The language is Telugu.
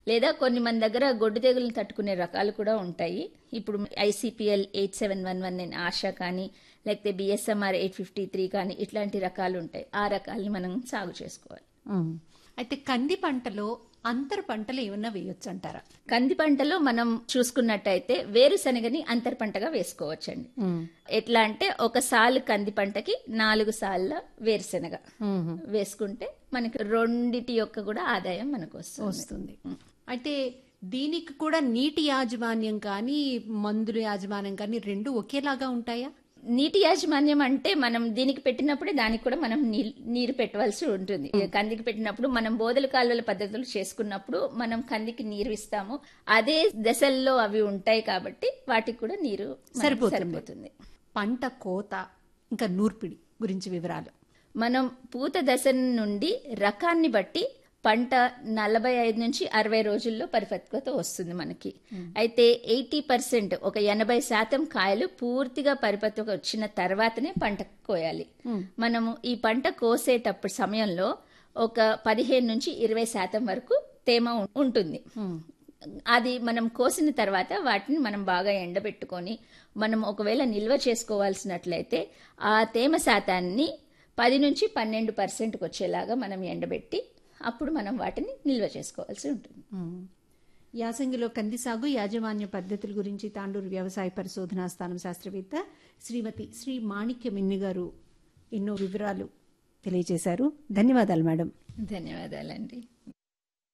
లేదా కొన్ని మన దగ్గర గొడ్డు తెగులను తట్టుకునే రకాలు కూడా ఉంటాయి ఇప్పుడు ICPL eight seven one one నేను ఆశా కానీ లేకపోతే బిఎస్ఎంఆర్ ఎయిట్ ఫిఫ్టీ త్రీ కానీ ఇట్లాంటి రకాలు ఉంటాయి ఆ రకాలని మనం సాగు చేసుకోవాలి ఉమ్. అయితే కంది పంటలో అంతర పంటలు ఏమన్నా వేయొచ్చు అంటారా కంది పంటలో మనం చూసుకున్నట్టయితే వేరుశనగని అంతర్ పంటగా వేసుకోవచ్చండి ఎట్లా అంటే ఒక సాలు కంది పంటకి నాలుగు సార్ల వేరుశనగ వేసుకుంటే మనకి రెండిటి యొక్క కూడా ఆదాయం మనకు వస్తుంది వస్తుంది అయితే దీనికి కూడా నీటి యాజమాన్యం కానీ మందుల యాజమాన్యం కానీ రెండు ఒకేలాగా ఉంటాయా నీటి యాజమాన్యం అంటే మనం దీనికి పెట్టినప్పుడే దానికి కూడా మనం నీల్- నీరు పెట్టవలసి ఉంటుంది కందికి పెట్టినప్పుడు మనం బోదల కాలువల పద్ధతులు చేసుకున్నప్పుడు మనం కందికి నీరు ఇస్తాము అదే దశల్లో అవి ఉంటాయి కాబట్టి వాటికి కూడా నీరు మనకి సరిపోతుంది. సరిపోతుంది పంట కోత ఇంకా నూర్పిడి గురించి వివరాలు మనం పూత దశ నుండి రకాన్ని బట్టి పంట నలభై ఐదు నుంచి అరవై రోజుల్లో పరిపక్వత వస్తుంది మనకి అయితే ఎయిటీ పర్సెంట్ ఒక ఎనభై శాతం కాయలు పూర్తిగా పరిపక్వత వచ్చిన తర్వాతనే పంట కోయాలి మనము ఈ పంట కోసేటప్పుడు సమయంలో ఒక పదిహేను నుంచి ఇరవై శాతం వరకు తేమ ఉం- ఉంటుంది అది మనం కోసిన తర్వాత వాటిని మనం బాగా ఎండబెట్టుకొని మనం ఒకవేళ నిల్వ చేసుకోవాల్సినట్లయితే ఆ తేమ శాతాన్ని పది నుంచి పన్నెండు పర్సెంట్కి వచ్చేలాగా మనం ఎండబెట్టి అప్పుడు మనం వాటిని నిల్వ చేసుకోవాల్సి ఉంటుంది యాసంగిలో కంది సాగు యాజమాన్య పద్ధతుల గురించి తాండూరు వ్యవసాయ పరిశోధనా స్థానం శాస్త్రవేత్త శ్రీమతి శ్రీ మాణిక్య మిన్ని గారు ఎన్నో వివరాలు తెలియజేశారు ధన్యవాదాలు మేడం ధన్యవాదాలండి